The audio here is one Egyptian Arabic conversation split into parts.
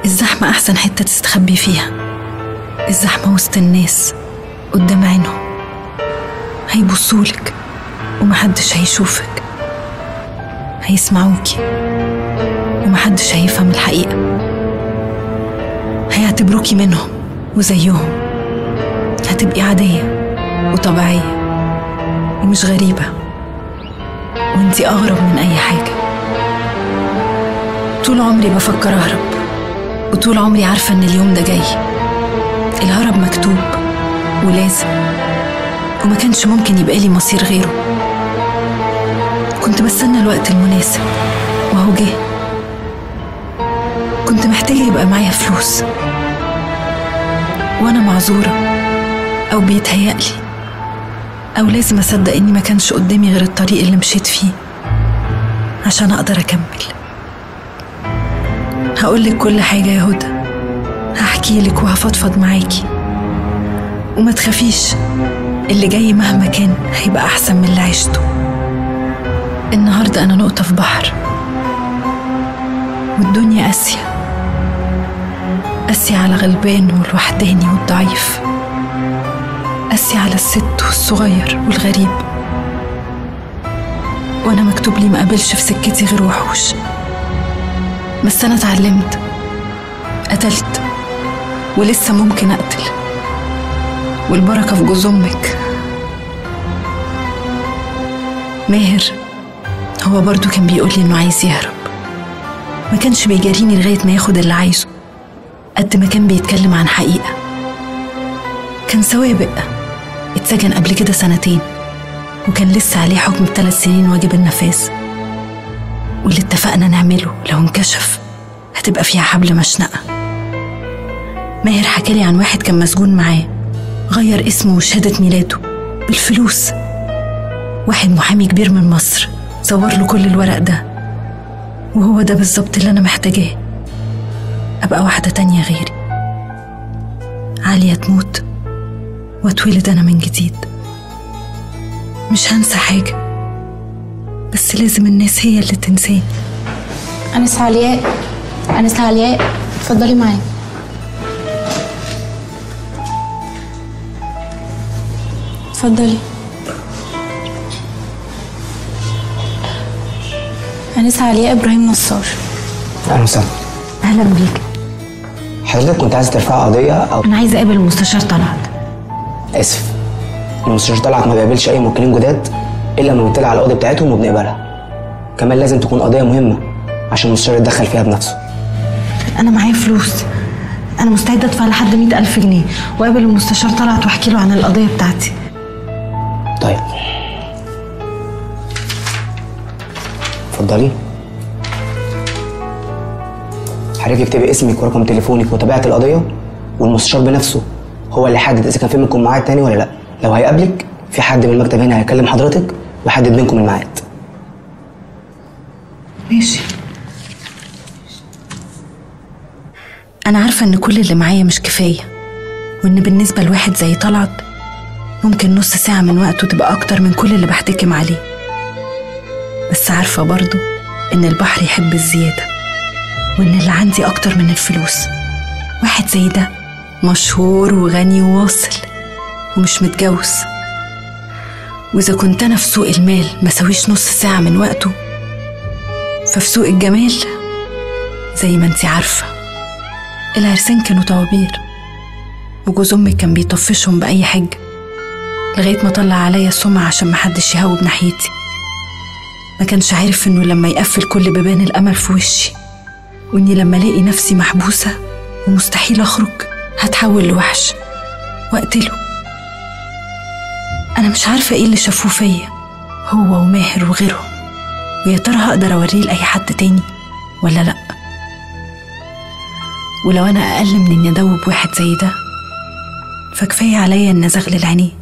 الزحمة أحسن حتة تستخبي فيها الزحمة وسط الناس قدام عينهم هيبصولك ومحدش هيشوفك هيسمعوكي ومحدش هيفهم الحقيقة هيعتبروكي منهم وزيهم هتبقي عادية وطبيعية ومش غريبة وانتي أغرب من أي حاجة طول عمري بفكر أهرب وطول عمري عارفة إن اليوم ده جاي الهرب مكتوب ولازم وما كانش ممكن يبقى لي مصير غيره كنت بستنى الوقت المناسب وهو جه كنت محتاجة يبقى معايا فلوس وأنا معذورة أو بيتهيألي أو لازم أصدق إني ما كانش قدامي غير الطريق اللي مشيت فيه عشان أقدر أكمل هقولك كل حاجة يا هدى هحكي لك وهفضفض معاكي وما تخافيش اللي جاي مهما كان هيبقى أحسن من اللي عشته النهاردة أنا نقطة في بحر والدنيا قاسية قاسية على غلبان والوحداني والضعيف قاسية على الست والصغير والغريب وأنا مكتوب لي ما قابلش في سكتي غير وحوش بس أنا اتعلمت قتلت ولسه ممكن أقتل والبركة في جوز أمك ماهر هو برضو كان بيقول لي إنه عايز يهرب ما كانش بيجاريني لغاية ما ياخد اللي عايزه قد ما كان بيتكلم عن حقيقة كان سوابق اتسجن قبل كده سنتين وكان لسه عليه حكم بثلاث سنين واجب النفاذ واللي اتفقنا نعمله لو انكشف هتبقى فيها حبل مشنقة ماهر حكالي عن واحد كان مسجون معاه غير اسمه وشهادة ميلاده بالفلوس واحد محامي كبير من مصر صور له كل الورق ده وهو ده بالظبط اللي أنا محتاجاه أبقى واحدة تانية غيري عالية تموت واتولد أنا من جديد مش هنسى حاجة بس لازم الناس هي اللي تنساني أنسة علياء أنسة علياء اتفضلي معايا اتفضلي أنسة علياء إبراهيم نصار اهلا وسهلا أهلا بيك حضرتك كنت عايز ترفع قضيه او أنا عايزة أقابل المستشار طلعت اسف المستشار طلعت ما بيقابلش اي موكلين جداد الا لما بيطلع على القضيه بتاعتهم وبنقبلها كمان لازم تكون قضيه مهمه عشان المستشار يتدخل فيها بنفسه أنا معايا فلوس أنا مستعدة أدفع لحد مئة ألف جنيه وأقابل المستشار طلعت وأحكي له عن القضية بتاعتي طيب اتفضلي حضرتك اكتبي اسمك ورقم تليفونك وطبيعه القضيه والمستشار بنفسه هو اللي يحدد اذا كان في منكم ميعاد تاني ولا لا لو هيقابلك في حد من المكتب هنا هيكلم حضرتك ويحدد بينكم الميعاد ماشي أنا عارفة إن كل اللي معايا مش كفاية وإن بالنسبة لواحد زي طلعت ممكن نص ساعة من وقته تبقى أكتر من كل اللي بحتكم عليه بس عارفة برضو إن البحر يحب الزيادة وإن اللي عندي أكتر من الفلوس واحد زي ده مشهور وغني وواصل ومش متجوز وإذا كنت أنا في سوق المال مسويش نص ساعة من وقته ففي سوق الجمال زي ما انتي عارفة العرسان كانوا طوابير وجوز أمي كان بيطفشهم بأي حاجة لغاية ما طلع عليا سمعة عشان محدش يهوب ناحيتي ما كانش عارف إنه لما يقفل كل بيبان الأمل في وشي وإني لما ألاقي نفسي محبوسة ومستحيل أخرج هتحول لوحش وأقتله أنا مش عارفة إيه اللي شافوه فيا هو وماهر وغيرهم ويا ترى هقدر أوريه لأي حد تاني ولا لأ ولو أنا أقل من إني أدوب واحد زي ده فكفاية عليا إن أزغلل عينيه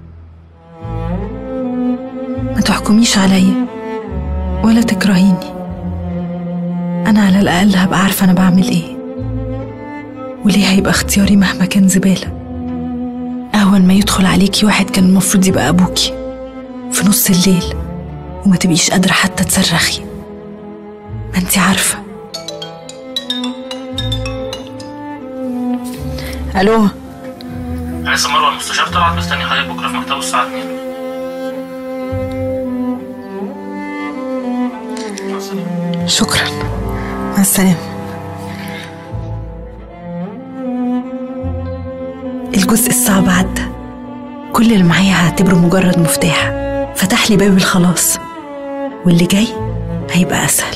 ما تحكميش عليا ولا تكرهيني أنا على الأقل هبقى عارفة أنا بعمل إيه وليه هيبقى اختياري مهما كان زبالة أهون ما يدخل عليكي واحد كان المفروض يبقى أبوكي في نص الليل وما تبقيش قادرة حتى تصرخي ما انتي عارفة الو انا لسه مروه المستشار طلعت مستني حضرتك بكره في مكتبه الساعه 2 مع السلامه شكرا مع السلامة الجزء الصعب عدى كل اللي معايا هعتبره مجرد مفتاح فتح لي باب الخلاص واللي جاي هيبقى أسهل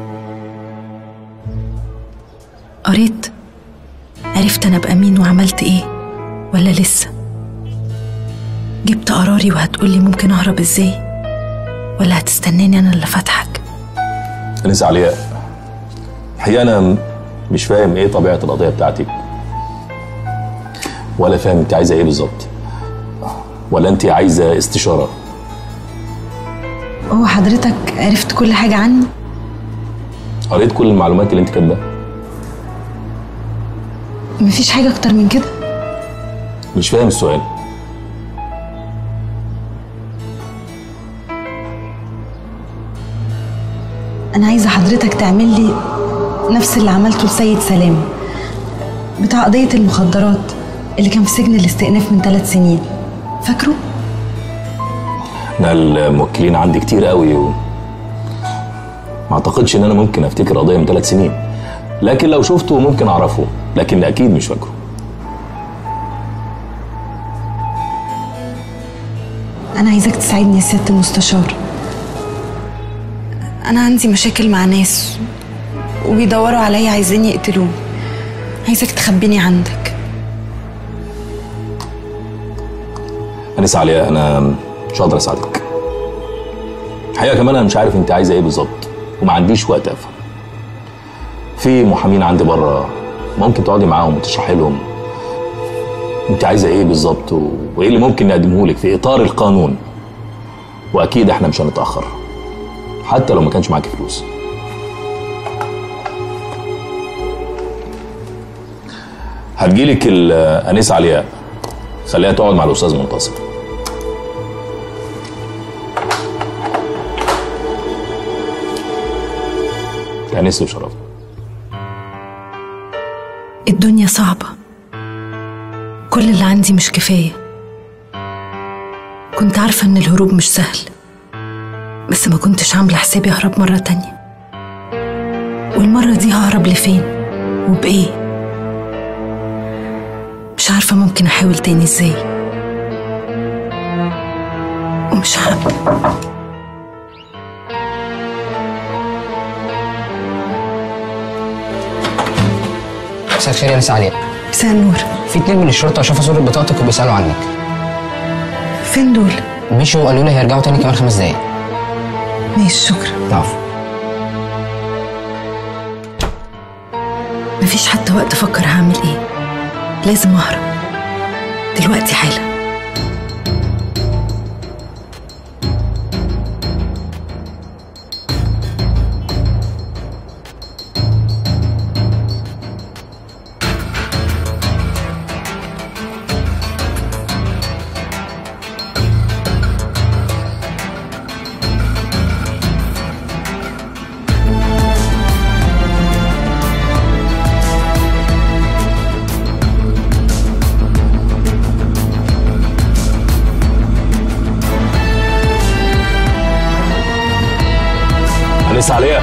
قريت عرفت أنا أبقى مين وعملت إيه ولا لسه جبت قراري وهتقولي ممكن أهرب إزاي ولا هتستناني أنا اللي فاتحك أنسة علياء الحقيقة أنا م- مش فاهم إيه طبيعة القضية بتاعتك ولا فاهم أنت عايزة إيه بالظبط ولا أنت عايزة استشارة هو حضرتك عرفت كل حاجة عني؟ قريت كل المعلومات اللي أنت كاتباها مفيش حاجة أكتر من كده مش فاهم السؤال أنا عايزة حضرتك تعمل لي نفس اللي عملته لسيد سلام بتاع قضية المخدرات اللي كان في سجن الاستئناف من ثلاث سنين فاكره؟ أنا الموكلين عندي كتير قوي و... ما أعتقدش إن أنا ممكن أفتكر قضية من ثلاث سنين لكن لو شفته ممكن أعرفه لكن أكيد مش فاكره أنا عايزاك تساعدني يا سيادة المستشار أنا عندي مشاكل مع ناس وبيدوروا عليا عايزين يقتلوني عايزاك تخبيني عندك أنسة علياء أنا مش هقدر أساعدك الحقيقة كمان أنا مش عارف أنت عايزة إيه بالظبط وما عنديش وقت أفهم في محامين عندي بره ممكن تقعدي معاهم وتشرحي لهم أنت عايزة إيه بالظبط و- وإيه اللي ممكن نقدمه لك في إطار القانون وأكيد إحنا مش هنتأخر حتى لو ما كانش معاكي فلوس هتجيلك الأنسة علياء خليها تقعد مع الأستاذ منتصر تأنسي وشرفت الدنيا صعبة كل اللي عندي مش كفاية كنت عارفة إن الهروب مش سهل بس ما كنتش عاملة حسابي أهرب مرة تانية والمرة دي ههرب لفين وبإيه مش عارفة ممكن أحاول تاني إزاي ومش حابة مساء الخير يا مساء علياء مساء النور في اتنين من الشرطه شافوا صوره بطاقتك وبيسالوا عنك فين دول؟ مشوا وقالوا لي هيرجعوا تاني كمان خمس دقايق ماشي شكرا العفو مفيش حتى وقت افكر هعمل ايه لازم اهرب دلوقتي حالا أنسة علياء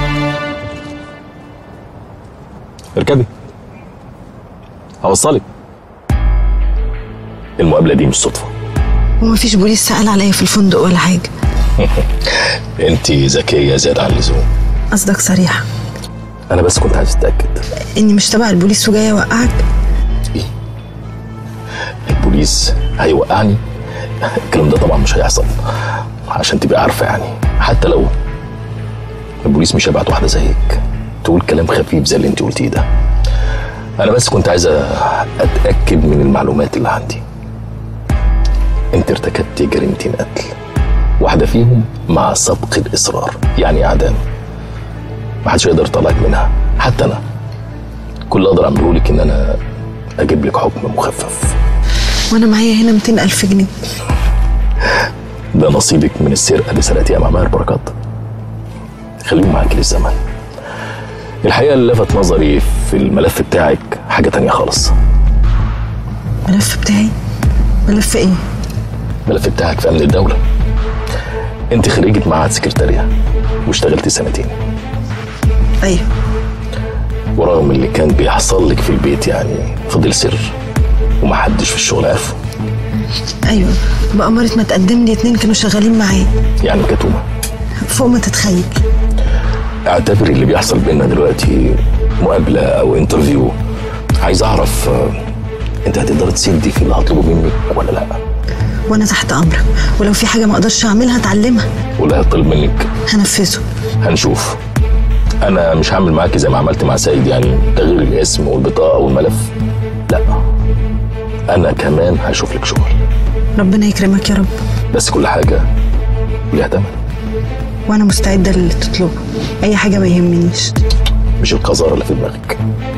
اركبي هوصلك المقابلة دي مش صدفة ومفيش بوليس سأل عليا في الفندق ولا حاجة انت ذكية زيادة عن اللزوم قصدك صريحة أنا بس كنت عايز أتأكد إني مش تبع البوليس وجاية أوقعك البوليس هيوقعني الكلام ده طبعا مش هيحصل عشان تبقى عارفة يعني حتى لو البوليس مش هيبعت واحدة زيك تقول كلام خفيف زي اللي انت قلتيه ده أنا بس كنت عايز أتأكد من المعلومات اللي عندي انت ارتكبت جريمتين قتل واحدة فيهم مع سبق الإصرار يعني إعدام محدش يقدر يطلعك منها حتى أنا كل اللي أقدر أعمله لك إن أنا أجيب لك حكم مخفف وأنا معايا هنا 200 ألف جنيه ده نصيبك من السرقة اللي سرقتيها مع ماهر بركات خليهم معاك للزمن الحقيقة اللي لفت نظري في الملف بتاعك حاجة تانية خالص الملف بتاعي ملف ايه الملف بتاعك في امن الدوله انت خريجه معهد سكرتاريه واشتغلتي سنتين ايوه ورغم اللي كان بيحصل لك في البيت يعني فضل سر ومحدش في الشغل عرفه ايوه بأمارة ما تقدم لي اتنين كانوا شغالين معايا يعني كتومه فوق ما تتخيل اعتبري اللي بيحصل بينا دلوقتي مقابله او انترفيو عايز اعرف آه، انت هتقدر تسدي في اللي هطلبه منك ولا لا وانا تحت امرك ولو في حاجه ما اقدرش اعملها اتعلمها ولا هطلب منك هنفذه هنشوف انا مش هعمل معاكي زي ما عملت مع سيد يعني تغيير الاسم والبطاقه والملف لا انا كمان هشوف لك شغل ربنا يكرمك يا رب بس كل حاجه ليها تمن وانا مستعده للي تطلبه اي حاجه ما يهمنيش مش القذاره اللي في دماغك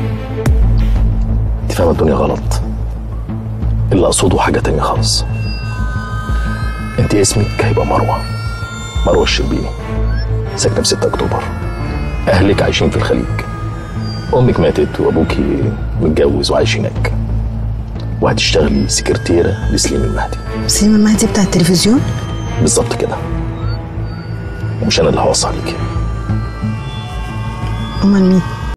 انت فاهمه الدنيا غلط اللي اقصده حاجه تانية خالص انت اسمك هيبقى مروه مروه الشربيني ساكنه في 6 اكتوبر اهلك عايشين في الخليج امك ماتت وابوكي متجوز وعايش هناك وهتشتغلي سكرتيره لسليم المهدي سليم المهدي بتاع التلفزيون بالظبط كده ومش انا اللي هوصي عليكي امال مين